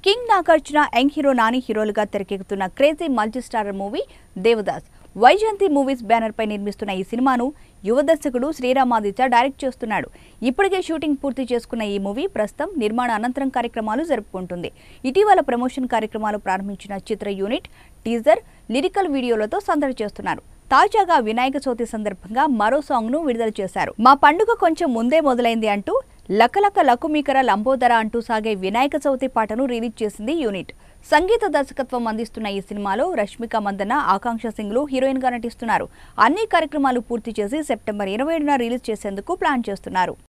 king Nagarjuna young hero Nani హీరోలుగా తెరకెక్కుతున్న crazy multi starrer movie Devadas Vyjayanthi movies banner పై నిర్మిస్తున్న ఈ సినిమాను యువ దర్శకుడు శ్రీరామాదిత్య డైరెక్ట్ చేస్తున్నాడు ఇప్పటికే షూటింగ్ పూర్తి చేసుకున్న ఈ మూవీ ప్రస్తుతం నిర్మాణ అనంతరం కార్యక్రమాలు జరుపుకుంటుంది ఇటీవల ప్రమోషన్ కార్యక్రమాలు ప్రారంభించిన చిత్ర యూనిట్ టీజర్ లిరికల్ వీడియోలతో సందడి చేస్తున్నారు తాజాగా వినాయక చవితి సందర్భంగా మరో సాంగ్ ను విడుదల చేశారు మా పండుగ కొంచెం ముందే మొదలైంది అంటూ లకలక లకుమీకర లంబోదర అంటూ సాగే వినాయక చవితి పాటను రిలీజ్ చేసింది యూనిట్ సంగీత దర్శకత్వం అందిస్తున్న ఈ సినిమాలో రష్మిక మందన ఆకాంక్ష సింగ్లు హీరోయిన్ గా నటిస్తున్నారు అన్ని కార్యక్రమాలు పూర్తి చేసి సెప్టెంబర్ ఇరవై ఏడున రిలీజ్ చేసేందుకు ప్లాన్ చేస్తున్నారు